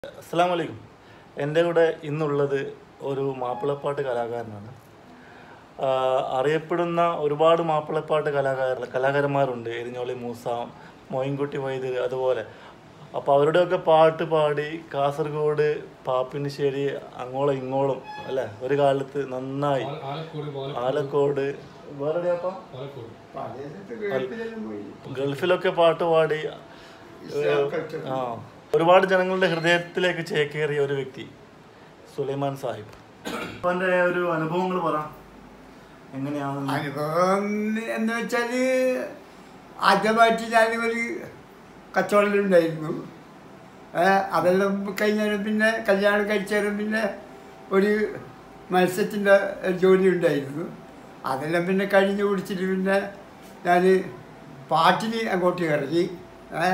അസ്സാം വലൈക്കും എൻ്റെ കൂടെ ഇന്നുള്ളത് ഒരു മാപ്പിളപ്പാട്ട് കലാകാരനാണ് ആഹ് അറിയപ്പെടുന്ന ഒരുപാട് മാപ്പിളപ്പാട്ട് കലാകാര കലാകാരന്മാരുണ്ട് എരിഞ്ഞോളി മൂസ മൊയിൻകുട്ടി വൈദ്യർ അതുപോലെ അപ്പോൾ അവരുടെയൊക്കെ പാട്ട് പാടി കാസർഗോഡ് പാപ്പിനിശ്ശേരി അങ്ങോളം ഇങ്ങോളം അല്ലേ ഒരു കാലത്ത് നന്നായി ആലക്കോട് പാല- ആലക്കോട് വേറെ എവിടെയാപ്പം പാലക്കോട് ഗൾഫിലൊക്കെ പാട്ട് പാടി ആ ഒരുപാട് ജനങ്ങളുടെ ഹൃദയത്തിലേക്ക് ചേക്കേറിയ ഒരു വ്യക്തി സുലൈമാൻ സാഹിബ് അവന്റെ ഒരു അനുഭവങ്ങൾ പറ എങ്ങനെയാണ് അനുഭവം എന്ന് വെച്ചാൽ ആദ്യമായിട്ട് ഞാൻ ഒരു കച്ചവടത്തിലുണ്ടായിരുന്നു ഏ, അതെല്ലാം കഴിഞ്ഞാലും പിന്നെ കല്യാണം കഴിച്ചാലും പിന്നെ ഒരു മത്സ്യത്തിൻ്റെ ജോലി ഉണ്ടായിരുന്നു അതെല്ലാം പിന്നെ കഴിഞ്ഞ് പിടിച്ചിട്ട് പിന്നെ ഞാൻ പാട്ടിന് അങ്ങോട്ട് ഇറങ്ങി ഏ,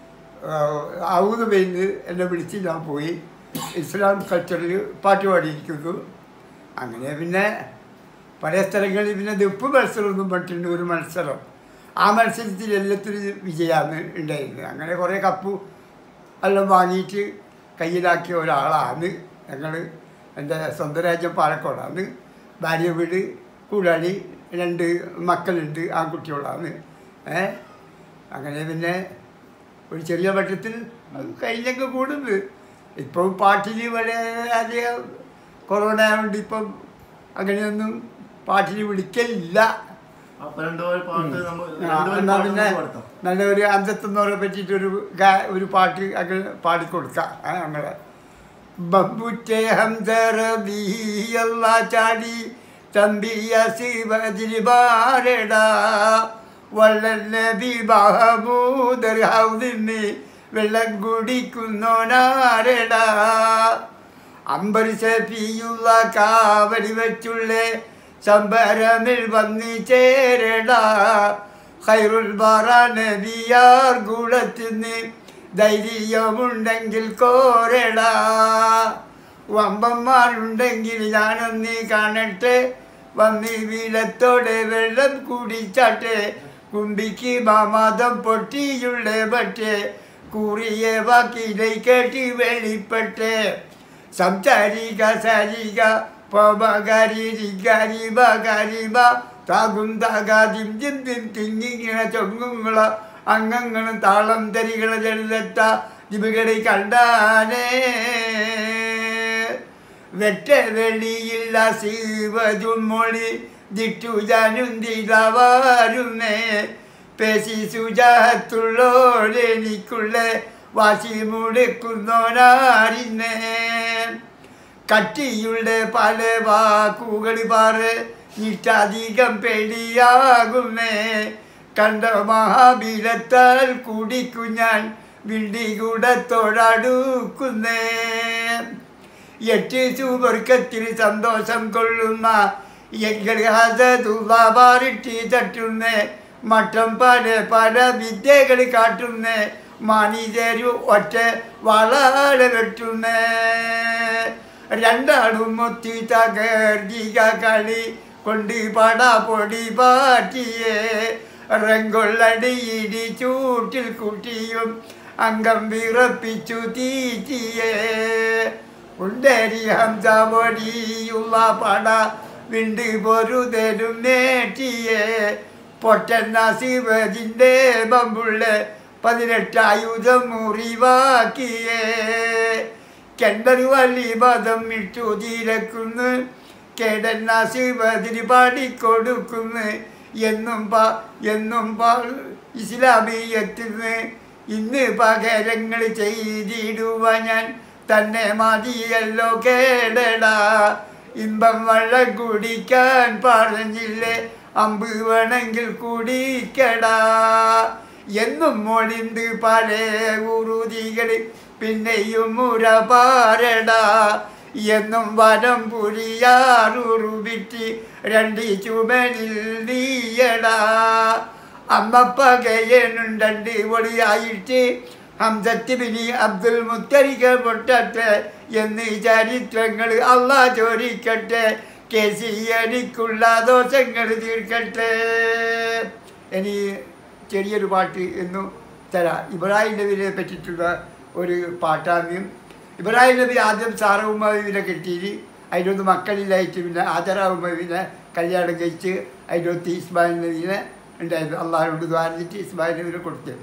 ഔന്ന് പെയ്ന്ന് എന്നെ വിളിച്ച് ഞാൻ പോയി ഇസ്ലാം കൾച്ചറിൽ പാട്ട് പാടിയിരിക്കുന്നു അങ്ങനെ പിന്നെ പല സ്ഥലങ്ങളിൽ പിന്നെ ദുപ്പ് മത്സരമൊന്നും പറ്റുന്നുണ്ട് ഒരു മത്സരം ആ മത്സരത്തിൽ എല്ലാത്തിനും വിജയമാണ് ഉണ്ടായിരുന്നത് അങ്ങനെ കുറേ കപ്പ് എല്ലാം വാങ്ങിയിട്ട് കയ്യിലാക്കിയ ഒരാളാണ് ഞങ്ങൾ എൻ്റെ സ്വന്തം രാജ്യം പാലക്കോടാണ് ഭാര്യ വീട് കൂടാളി രണ്ട് മക്കളുണ്ട് ആൺകുട്ടികളാണ് ഏ അങ്ങനെ പിന്നെ ഒരു ചെറിയ വട്ടത്തിൽ അത് കഴിഞ്ഞൊക്കെ കൂടുന്നത് ഇപ്പം പാട്ടിന് വളരെയധികം കൊറോണ ആയതുകൊണ്ട് ഇപ്പം അങ്ങനെയൊന്നും പാട്ടിന് വിളിക്കലില്ല അപ്പൊ രണ്ടുപേരും പാട്ട് നമ്മൾ ആ, രണ്ടുപേരും എന്നാ പാട്ട് പിന്നെ നമുക്ക് പാടത്താം. നല്ലൊരു അന്തത്തെന്നവരെ പറ്റിയിട്ടൊരു ഗാ- ഒരു പാട്ട് അങ്ങനെ പാടിക്കൊടുക്കാം ആ, നമ്മളെ ബമ്പുറ്റേ ഹംസറബിയല്ല ചാടി തമ്പിയ ശിവജിരിബാരടാ വള്ളനബി ബഹമൂദർ ഹൗദിന് വെള്ളം കുടിക്കുന്നോനാരടാ അമ്പരിശപ്പിയുള്ള കാവടി വെച്ചുള്ളേ സംബരമിൽ വന്നി ചേരടാ ഖൈറുൽ ബറ നബിയാർ ഗുണത്തിന് ധൈര്യമുണ്ടെങ്കിൽ കോരടാ വമ്പന്മാരുണ്ടെങ്കിൽ ഞാനൊന്നീ കാണട്ടെ വന്നി വീലത്തോടെ വെള്ളം കുടിച്ചാട്ടെ കുമ്പിക്ക് മാമാതം പൊട്ടിയുള്ള പറ്റേ കൂറിയ വാക്കിലെ കേട്ടി വെളിപ്പെട്ടെ സംസാരിക സരിക പമകാരി രികാരി ബകാരിബ താകും താകാതിം ജിം ജിം തിങ്ങിങ്ങണ ചൊങ്ങുങ്ങള അംഗങ്ങളും താളം തരികള ജലത്ത ജിബുകളെ കണ്ടാനേ വെട്ട വെളിയില്ല ശിവജുമൊളി ദിട്ടു ജനുന്തിരവാരുന്നേ പേശി സുജാത്തുള്ളോരെനിക്കുള്ള വാശി മുടക്കുന്നോനാരിന്നേ കട്ടിയുള്ള പല വാക്കുകൾ പാറ് നിറ്റധികം പേടിയാകുന്നേ കണ്ട മഹാബീരത്താൽ കുടിക്കു ഞാൻ വിണ്ടി കൂടത്തോടടുക്കുന്നേ എട്ട് സുവർക്കത്തിൽ സന്തോഷം കൊള്ളുന്ന എങ്കിൽ ഹസതുള്ളാറിട്ടി തട്ടുന്നേ മട്ടം പല പല വിദ്യകൾ കാട്ടുന്നേ മാനിതരു ഒറ്റ വളാള് വെട്ടുന്നേ രണ്ടാളും മൊത്തി തകർജിക കളി കൊണ്ട് പട പൊടി പാറ്റിയേ റങ്കൊള്ളടി ഇടി ചൂട്ടിൽ കുട്ടിയും അംഗം വിറപ്പിച്ചു തീറ്റിയേ ഉണ്ടരി ഹംസവടിയുള്ള പട വിണ്ട് പൊരുതരും നേട്ടിയേ പൊട്ടന്ന ശിവജിൻ്റെ ബമ്പുള്ള പതിനെട്ടായുധം മുറിവാക്കിയേ കെണ്ടൊരു വലിയ പദം ഇട്ടു തീരക്കുന്നു കേടന്ന ശിവതിരി പാടിക്കൊടുക്കുന്നു എന്നും പാ എന്നും പാ ഇസ്ലാമിയത്തിന് ഇന്ന് പകരങ്ങൾ ചെയ്തിടുവാൻ ഞാൻ തന്നെ മതിയല്ലോ കേടടാ ഇമ്പം വെള്ളം കുടിക്കാൻ പറഞ്ഞില്ലേ അമ്പ് വേണമെങ്കിൽ കുടിക്കടാ എന്നും മൊഴിന്ത് പല ഉറുതികൾ പിന്നെയും മുര പാരടാ എന്നും വനം പുരിയാറുറുവിറ്റ് രണ്ട് ചുമനിൽ നീയടാ അമ്മ പകയനുണ്ടണ്ട് ഒളിയായിട്ട് ഹംസത്തിബിനി അബ്ദുൽ മുത്തരിക പൊട്ടട്ടെ എന്ന് ചരിത്രങ്ങൾ അള്ളാ ചോദിക്കട്ടെ കേസി എനിക്കുള്ള ദോഷങ്ങൾ തീർക്കട്ടെ ഇനി ചെറിയൊരു പാട്ട് എന്നു തരാം ഇബ്രാഹിം നബിനെ പറ്റിയിട്ടുള്ള ഒരു പാട്ടാണ് ഇബ്രാഹിം നബി ആദ്യം സാറ ഉമ്മവിനെ കെട്ടിയിട്ട് അതിനൊന്ന് മക്കളില്ലായിട്ട് പിന്നെ ആചര ഉമ്മവിനെ കല്യാണം കഴിച്ച് അതിനൊത്ത് ഇസ്മായിൽ നബീനെ ഉണ്ടായിരുന്നു അള്ളാഹിനോട് ദ്വാരിച്ചിട്ട് ഇസ്മായിൽ നബീനെ കൊടുത്തത്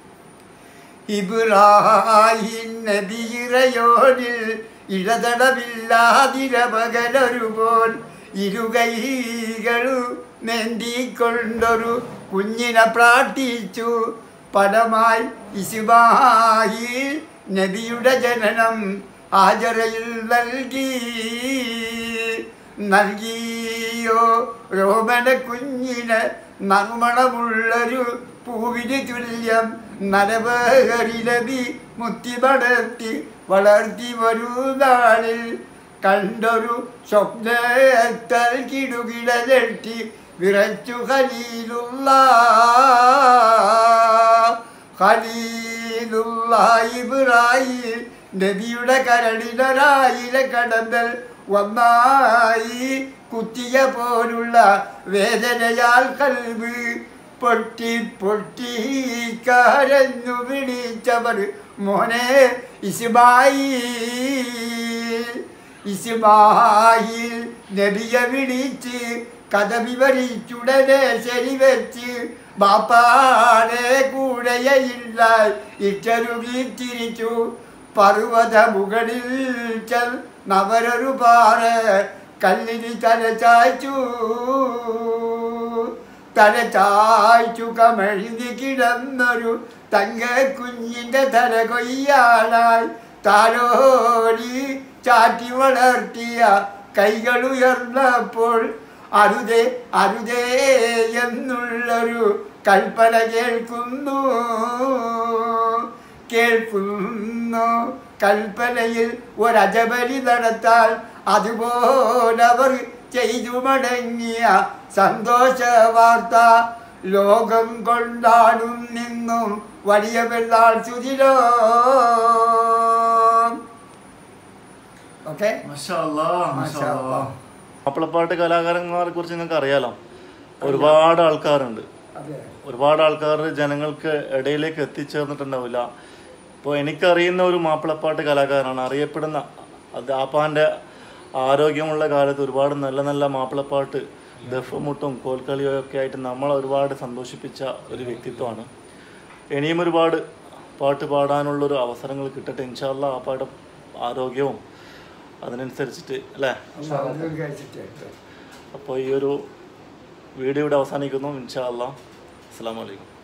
ഇബ്രാഹിം നബീറയോടിൽ ഇടതടവില്ലാതിരപകലൊരുപോൽ ഇരുകൈകളു നെന്തിക്കൊണ്ടൊരു കുഞ്ഞിനെ പ്രാർത്ഥിച്ചു പടമായി ഇസ്മായിൽ നബിയുടെ ജനനം ആചരയിൽ നൽകി നൽകിയോ രോമന കുഞ്ഞിന് നർമ്മണമുള്ളൊരു പൂവിന് തുല്യം നരവേഹരിലതി മുത്തിപടർത്തി വളർത്തി വരുന്നാളിൽ കണ്ടൊരു സ്വപ്നത്തൽ കിടുകിടലെട്ടി വിറച്ചു ഖലീലുള്ള ഖലീലുള്ള ഇബ്രാഹിം നബിയുടെ കരടിലൊരായിലെ കടന്നൽ ഒന്നായി കുത്തിയ പോലുള്ള വേദനയാൽ കൽവ് പൊട്ടി പൊട്ടി കരഞ്ഞു വിളിച്ചവർ മോനെ ഇസ്മായിൽ ഇസ്മായിൽ നബിയെ വിളിച്ച് കഥ വിവരിച്ചുടനെ ശരി വെച്ച് ബാപ്പാടെ കൂടെയില്ല ഇറ്റരുകി തിരിച്ചു പർവ്വത മുകളിൽ ചൽ നവരൊരു പാറ കല്ലിന് തല ചായ്ച്ചു തല ചായ്ച്ചു കമഴ്തി കിടന്നൊരു തങ്ക കുഞ്ഞിന്റെ തല കൊയ്യാനായി താലോടി ചാറ്റി വളർത്തിയ കൈകൾ ഉയർന്നപ്പോൾ അരുതേ അരുതേ എന്നുള്ളൊരു കൽപ്പന കേൾക്കുന്നു കേൾക്കുന്നു കൽപ്പനയിൽ ഒരജബലി നടത്താൽ അതുപോലവർ ചെയ്തു മടങ്ങിയ സന്തോഷ വാർത്ത ലോകം കൊണ്ടാടും നിന്നും വലിയ പെരുന്നാൾ സുതിരോ ഓക്കെ മാഷാ അല്ലാ, മാഷാ മാഷാ അല്ലാ. അല്ലാ. മാപ്പിളപ്പാട്ട് കലാകാരന്മാരെ കുറിച്ച് നിങ്ങൾക്ക് അറിയാലോ ഒരുപാട് ആൾക്കാരുണ്ട് അതെ ഒരുപാട് ആൾക്കാർ ജനങ്ങൾക്ക് ഇടയിലേക്ക് എത്തിച്ചേർന്നിട്ടുണ്ടാവില്ല ഇപ്പോൾ എനിക്കറിയുന്ന ഒരു മാപ്പിളപ്പാട്ട് കലാകാരനാണ് അറിയപ്പെടുന്ന അത് ആപ്പാൻ്റെ ആരോഗ്യമുള്ള കാലത്ത് ഒരുപാട് നല്ല നല്ല മാപ്പിളപ്പാട്ട് ദഫമുട്ടും കോൽക്കളിയും ഒക്കെ ആയിട്ട് നമ്മളെ ഒരുപാട് സന്തോഷിപ്പിച്ച ഒരു വ്യക്തിത്വമാണ് ഇനിയും ഒരുപാട് പാട്ട് പാടാനുള്ളൊരു അവസരങ്ങൾ കിട്ടട്ടെ ഇൻഷാല്ല ആ പാട്ട് ആരോഗ്യവും അതിനനുസരിച്ചിട്ട് അല്ലേ അത് കഴിച്ചിട്ട് അപ്പോൾ ഈ ഒരു വീഡിയോ ഇവിടെ അവസാനിക്കുന്നു ഇൻഷാ അല്ലാ അസ്സാം വലൈക്കും